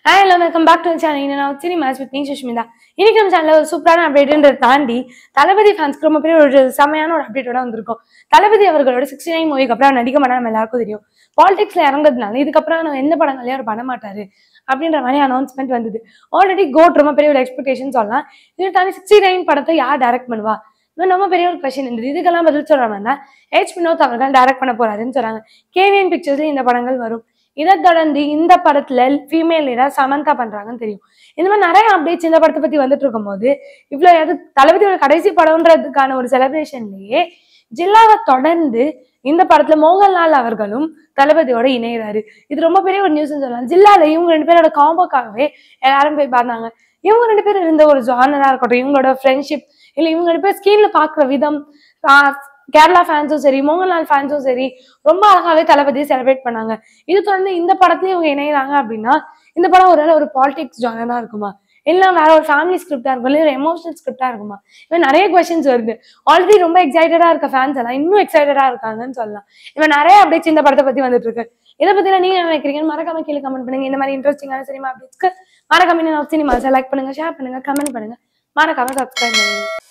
hi hello welcome back to channel நான் cinemas with me Sushmita இன்னைக்கு நம்ம சேனலில் ஒரு சூப்பரான அப்டேட்ன்றதை தாண்டி தளபதி ஃபேன்ஸ்க்கு ரொம்ப பெரிய ஒரு செமையான ஒரு அப்டேட்டோட வந்திருக்கும் தளபதி அவர்களோட சிக்ஸ்டி நைன் மூவிக்கு அப்புறம் நடிக்க மாட்டா நம்ம எல்லாருக்கும் தெரியும் பாலிடிக்ஸ்ல இறங்குறதுனால இதுக்கப்புறம் நம்ம எந்த படங்களையும் அவர் பண்ண மாட்டாரு அப்படின்ற மாதிரி அனௌன்ஸ்மெண்ட் வந்தது ஆல்ரெடி கோட் ரொம்ப பெரிய ஒரு எக்ஸ்பெக்டேஷன் சொல்லலாம் இது தாண்டி சிக்ஸ்டி நைன் படத்தை யார் டைரக்ட் பண்ணுவா இது ரொம்ப பெரிய ஒரு கொஸ்டின் இருந்தது இதுக்கெல்லாம் பதில் சொல்றாங்க ஹெச் வினோத் அவர்கள் டைரக்ட் பண்ண போறாருன்னு சொல்றாங்க கேவிஎன் பிக்சர்ஸ்ல இந்த படங்கள் வரும் இதை தொடர்ந்து இந்த படத்துல ஃபீமேல் லீடர் சமந்தா பண்றாங்கன்னு தெரியும் இந்த மாதிரி நிறைய அப்டேட்ஸ் இந்த படத்தை பத்தி வந்துட்டு இருக்கும்போது இவ்வளோ எது தளபதியோட கடைசி படம்ன்றதுக்கான ஒரு செலிப்ரேஷன்லயே ஜில்லாவை தொடர்ந்து இந்த படத்துல மோகன்லால் அவர்களும் தளபதியோட இணைகிறாரு இது ரொம்ப பெரிய ஒரு நியூஸ் சொல்லலாம் ஜில்லால இவங்க ரெண்டு பேரோட காம்போக்காகவே எல்லாரும் போய் பார்த்தாங்க இவங்க ரெண்டு பேரும் இருந்த ஒரு ஜானரா இருக்கட்டும் இவங்களோட ஃப்ரெண்ட்ஷிப் இல்ல இவங்க ரெண்டு பேர் ஸ்கிரீன்ல பாக்குற விதம் ஆஹ் கேரளா ஃபேன்ஸும் சரி மோகன்லால் ஃபேன்ஸும் சரி ரொம்ப அழகாவே தளபதியை செலிப்ரேட் பண்ணாங்க இது தொடர்ந்து இந்த படத்துலயும் இவங்க இணைகிறாங்க அப்படின்னா இந்த படம் ஒரு ஒரு பாலிடிக்ஸ் ஜானரா இருக்குமா இல்லை வேற ஒரு ஃபேமிலி ஸ்கிரிப்டா இருக்கும் இல்லை ஒரு எமோஷனல் ஸ்கிரிப்டா இருக்குமா இவன் நிறைய கொஸ்டின்ஸ் வருது ஆல்ரெடி ரொம்ப எக்ஸைட்டடா இருக்க ஃபேன்ஸ் எல்லாம் இன்னும் எக்ஸைட்டடா இருக்காங்கன்னு சொல்லலாம் இவன் நிறைய அப்டேட்ஸ் இந்த படத்தை பத்தி வந்துட்டு இருக்கு இதை பத்தி நீங்க என்ன நினைக்கிறீங்கன்னு மறக்காம கீழே கமெண்ட் பண்ணுங்க இந்த மாதிரி இன்ட்ரெஸ்டிங்கான சினிமா அப்டேட்ஸ்க்கு மறக்காம சினிமா லைக் பண்ணுங்க ஷேர் பண்ணுங்க கமெண்ட் பண்ணுங்க மறக்காம சப்ஸ்கிரைப் பண்ணுங்க